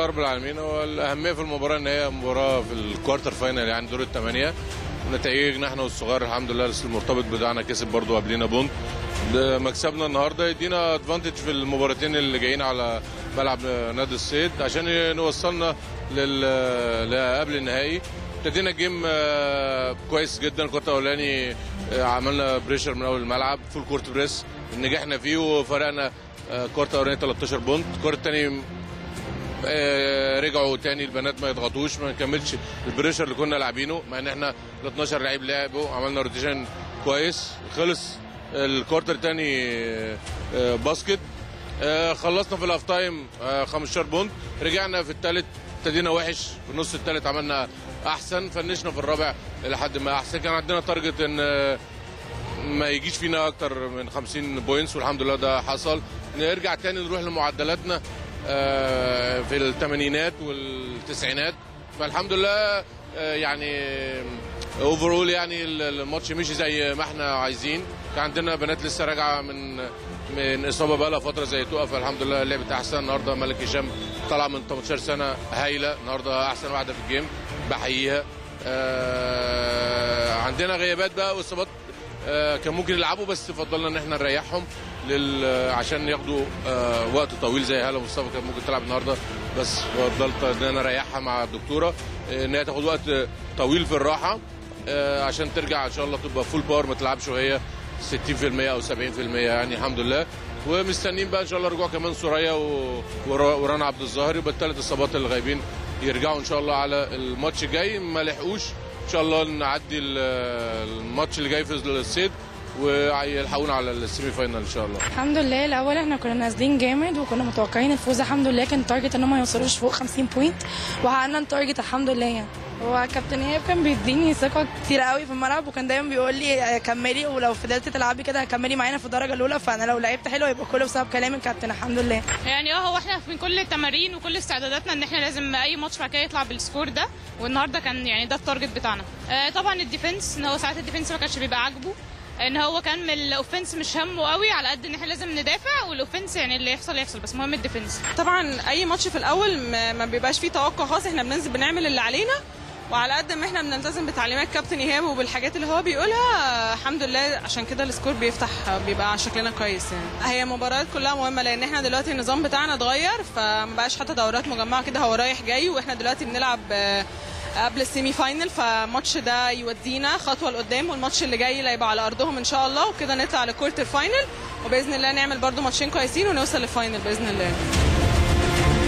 لله رب العالمين هو الاهميه في المباراه ان هي مباراه في الكوارتر فاينل يعني دور الثمانيه نتائجنا احنا والصغار الحمد لله لسه المرتبط بتاعنا كسب برضو قبلينا بونت ده مكسبنا النهارده يدينا ادفانتج في المباراتين اللي جايين على ملعب نادي الصيد عشان نوصلنا لل لقبل النهائي ابتدينا الجيم آه، كويس جدا الكورت الاولاني آه، عملنا بريشر من اول الملعب فول كورت بريس نجحنا فيه وفرقنا آه، كورت الاولاني 13 بونت الكورت الثاني آه، رجعوا تاني البنات ما يضغطوش ما نكملش البريشر اللي كنا لاعبينه مع ان احنا ال 12 لعيب لعبوا عملنا روتيشن كويس خلص الكوارتر الثاني آه، باسكت آه، خلصنا في الاف تايم آه، 15 بونت رجعنا في الثالث ابتدينا وحش في النص الثالث عملنا احسن فنشنا في الرابع لحد ما احسن كان عندنا تارجت ان آه، ما يجيش فينا اكتر من 50 بوينتس والحمد لله ده حصل نرجع تاني نروح لمعدلاتنا آه، في الثمانينات والتسعينات فالحمد لله آه، يعني اوفرول يعني الماتش مشي زي ما احنا عايزين كان عندنا بنات لسه راجعه من من اصابه بقى لها فتره زي تقف فالحمد لله لعبت احسن النهارده ملك هشام طلع من 18 سنه هايله النهارده احسن واحده في الجيم بحييها آه، عندنا غيابات بقى واصابات آه، كان ممكن يلعبوا بس فضلنا ان احنا نريحهم لل... عشان ياخدوا آه، وقت طويل زي هاله مصطفى كان ممكن تلعب النهارده بس فضلت ان انا اريحها مع الدكتوره آه، ان هي تاخد وقت طويل في الراحه آه، عشان ترجع ان شاء الله تبقى فول باور ما تلعبش وهي 60% او 70% يعني الحمد لله ومستنيين بقى ان شاء الله رجوع كمان سوريا و... ور- ورانا عبد الظاهر يبقى الثلاث اصابات اللي غايبين يرجعوا ان شاء الله على الماتش الجاي ما لحقوش ان شاء الله نعدي ال- الماتش اللي جاي في الصيد ويلحقونا على السيمي فاينال ان شاء الله الحمد لله الاول احنا كنا نازلين جامد وكنا متوقعين الفوز الحمد لله كان التارجت ان هم ما يوصلوش فوق 50 بوينت وحققنا التارجت الحمد لله يعني هو كابتن ايهاب كان بيديني ثقه كتير قوي في الملعب وكان دايما بيقول لي كملي ولو فضلت تلعبي كده هكملي معانا في الدرجه الاولى فانا لو لعبت حلو يبقى كله بسبب كلام الكابتن الحمد لله يعني اه هو احنا من كل التمارين وكل استعداداتنا ان احنا لازم اي ماتش بعد كده يطلع بالسكور ده والنهارده كان يعني ده التارجت بتاعنا آه طبعا الديفنس ان هو ساعات الديفنس ما كانش بيبقى عاجبه ان هو كان من الاوفنس مش همه قوي على قد ان احنا لازم ندافع والاوفنس يعني اللي يحصل يحصل بس مهم الديفنس طبعا اي ماتش في الاول ما ما بيبقاش فيه توقع خاص احنا بننزل بنعمل اللي علينا وعلى قد ما احنا بنلتزم بتعليمات كابتن ايهاب وبالحاجات اللي هو بيقولها الحمد لله عشان كده السكور بيفتح بيبقى على شكلنا كويس يعني هي مباريات كلها مهمه لان احنا دلوقتي النظام بتاعنا اتغير فما بقاش حتى دورات مجمعه كده هو رايح جاي واحنا دلوقتي بنلعب آه، قبل السيمي فاينل فالماتش ده يودينا خطوه لقدام والماتش اللي جاي اللي هيبقى على ارضهم ان شاء الله وكده نطلع لكوارتر فاينل وباذن الله نعمل برضو ماتشين كويسين ونوصل للفاينل باذن الله